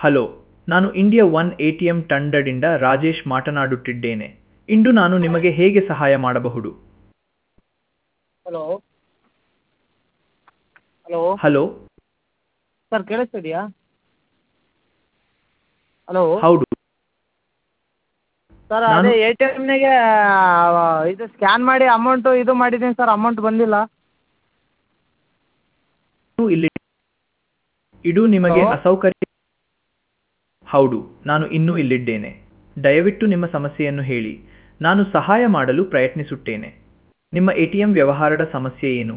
Hello ನಾನು India one A T M ತಂಡದಿಂದ ರಾಜೇಶ್ ಮಾತನಾಡುತ್ತಿದ್ದೇನೆ ಇಂದು ನಾನು ನಿಮಗೆ ಹೇಗೆ ಸಹಾಯ ಮಾಡಬಹುದು ಹಲೋ ಹಲೋ ಹಲೋ ಸರ್ ಕೇಳಿಸ್ತಿದೆಯಾ ಹಲೋ ಹೌದು ಸರ್ ನಾನು- ಅದೇ ಎ ಟಿ ಎಮ್ನಾಗೆ ಇದು ಸ್ಕ್ಯಾನ್ ಮಾಡಿ ಅಮೌಂಟು ಇದು ಮಾಡಿದ್ದೀನಿ ಸರ್ ಅಮೌಂಟ್ ಬಂದಿಲ್ಲ ನೀವು ಇಲ್ಲಿ ಇದು ನಿಮಗೆ ಹಲೋ? ಅಸೌಕರ್ಯ ಹೌದು ನಾನು ಇನ್ನೂ ಇಲ್ಲಿದ್ದೇನೆ ದಯವಿಟ್ಟು ನಿಮ್ಮ ಸಮಸ್ಯೆಯನ್ನು ಹೇಳಿ ನಾನು ಸಹಾಯ ಮಾಡಲು ಪ್ರಯತ್ನಿಸುತ್ತೇನೆ ನಿಮ್ಮ ಎ ಟಿ ಎಂ ವ್ಯವಹಾರದ ಸಮಸ್ಯೆ ಏನು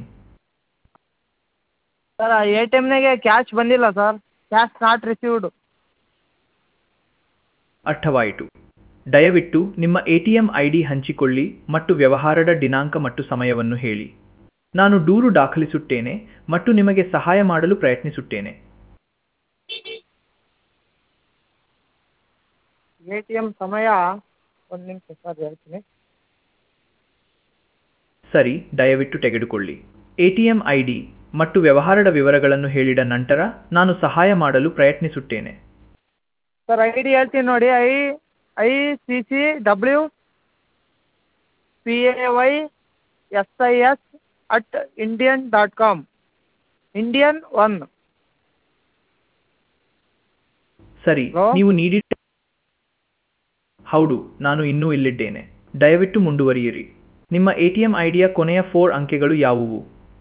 ಸರ್ ಎ ಟಿ ಎಮ್ನಾಗೆ ಕ್ಯಾಶ್ ಬಂದಿಲ್ಲ ಸರ್ ಕ್ಯಾಶ್ ನಾಟ್ ರಿಸೀವ್ಡ್ ಅರ್ಥವಾಯಿತು ದಯವಿಟ್ಟು ನಿಮ್ಮ A T M I D ಹಂಚಿಕೊಳ್ಳಿ ಮತ್ತು ವ್ಯವಹಾರದ ದಿನಾಂಕ ಮತ್ತು ಸಮಯವನ್ನು ಹೇಳಿ ನಾನು ದೂರು ದಾಖಲಿಸುತ್ತೇನೆ ಮತ್ತು ನಿಮಗೆ ಸಹಾಯ ಮಾಡಲು ಪ್ರಯತ್ನಿಸುತ್ತೇನೆ ಎ ಟಿ ಎಮ್ ಸಮಯ ಒಂದು ನಿಮಿಷ ಸರ್ ಹೇಳ್ತೀನಿ ಸರಿ ದಯವಿಟ್ಟು ತೆಗೆದುಕೊಳ್ಳಿ A T M I D ಮತ್ತು ವ್ಯವಹಾರದ ವಿವರಗಳನ್ನು ಹೇಳಿದ ನಂತರ ನಾನು ಸಹಾಯ ಮಾಡಲು ಪ್ರಯತ್ನಿಸುತ್ತೇನೆ ಸರ್ ಐ ಡಿ ಹೇಳ್ತೀನಿ ನೋಡಿ I I C C W P A Y S I S at Indian dot com Indian one ಸರಿ ಹಲೋ? ನೀವು ನೀಡಿದ ಹೌದು ನಾನು ಇನ್ನೂ ಇಲ್ಲಿದ್ದೇನೆ ದಯವಿಟ್ಟು ಮುಂದುವರಿಯಿರಿ ನಿಮ್ಮ ಎ ಟಿ ಎಂ ಐ ಡಿಯ ಕೊನೆಯ ಫೋರ್ ಅಂಕೆಗಳು ಯಾವುವು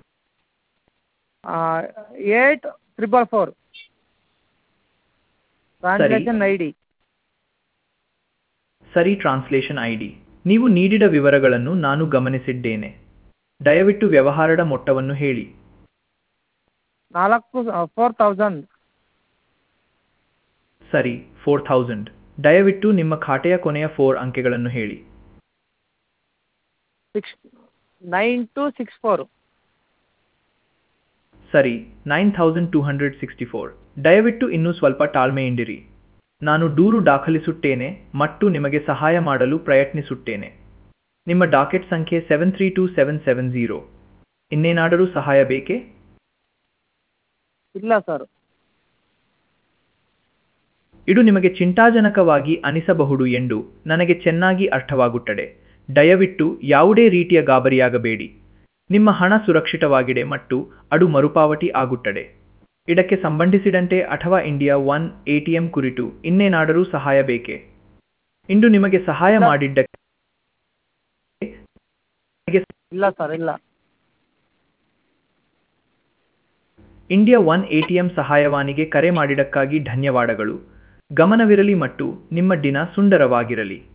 eight triple four transaction I D ಸರಿ ಟ್ರಾನ್ಸ್ಲೇಷನ್ ಐ ಡಿ ನೀವು ನೀಡಿದ ವಿವರಗಳನ್ನು ನಾನು ಗಮನಿಸಿದ್ದೇನೆ ದಯವಿಟ್ಟು ವ್ಯವಹಾರದ ಮೊತ್ತವನ್ನು ಹೇಳಿ ನಾಲ್ಕು ಫೋರ್ ತೌಸಂಡ್ ಸರಿ ಫೋರ್ ಥೌಸಂಡ್ ದಯವಿಟ್ಟು ನಿಮ್ಮ ಖಾತೆಯ ಕೊನೆಯ ಫೋರ್ ಅಂಕೆಗಳನ್ನು ಹೇಳಿ six nine two six four ಸರಿ nine thousand two hundred sixty four ದಯವಿಟ್ಟು ಇನ್ನೂ ಸ್ವಲ್ಪ ತಾಳ್ಮೆಯಿಂದಿರಿ ನಾನು ದೂರು ದಾಖಲಿಸುತ್ತೇನೆ ಮತ್ತು ನಿಮಗೆ ಸಹಾಯ ಮಾಡಲು ಪ್ರಯತ್ನಿಸುತ್ತೇನೆ ನಿಮ್ಮ ಡಾಕೆಟ್ ಸಂಖ್ಯೆ seven three two seven seven zero ಇನ್ನೇನಾದರೂ ಸಹಾಯ ಬೇಕೇ ಇಲ್ಲ ಸರ್ ಇದು ನಿಮಗೆ ಚಿಂತಾಜನಕವಾಗಿ ಅನಿಸಬಹುದು ಎಂದು ನನಗೆ ಚೆನ್ನಾಗಿ ಅರ್ಥವಾಗುತ್ತದೆ ದಯವಿಟ್ಟು ಯಾವುದೇ ರೀತಿಯ ಗಾಬರಿಯಾಗಬೇಡಿ ನಿಮ್ಮ ಹಣ ಸುರಕ್ಷಿತವಾಗಿದೆ ಮತ್ತು ಅದು ಮರುಪಾವತಿ ಆಗುತ್ತದೆ ಇದಕ್ಕೆ ಸಂಬಂಧಿಸಿದಂತೆ ಅಥವಾ ಇಂಡಿಯಾ ಒನ್ ಎಟಿಎಂ ಕುರಿತು ಇನ್ನೇನಾದರೂ ಸಹಾಯ ಬೇಕೇ ಇಂದು ನಿಮಗೆ ಸಹಾಯ ಮಾಡಿದ್ದಕ್ಕೆ ಇಲ್ಲ ಸರ್ ಇಲ್ಲ ಇಂಡಿಯಾ ಒನ್ ಎಟಿಎಂ ಸಹಾಯವಾಣಿಗೆ ಕರೆ ಮಾಡಿದ್ದಕ್ಕಾಗಿ ಧನ್ಯವಾದಗಳು ಗಮನವಿರಲಿ ಮತ್ತು ನಿಮ್ಮ ದಿನ ಸುಂದರವಾಗಿರಲಿ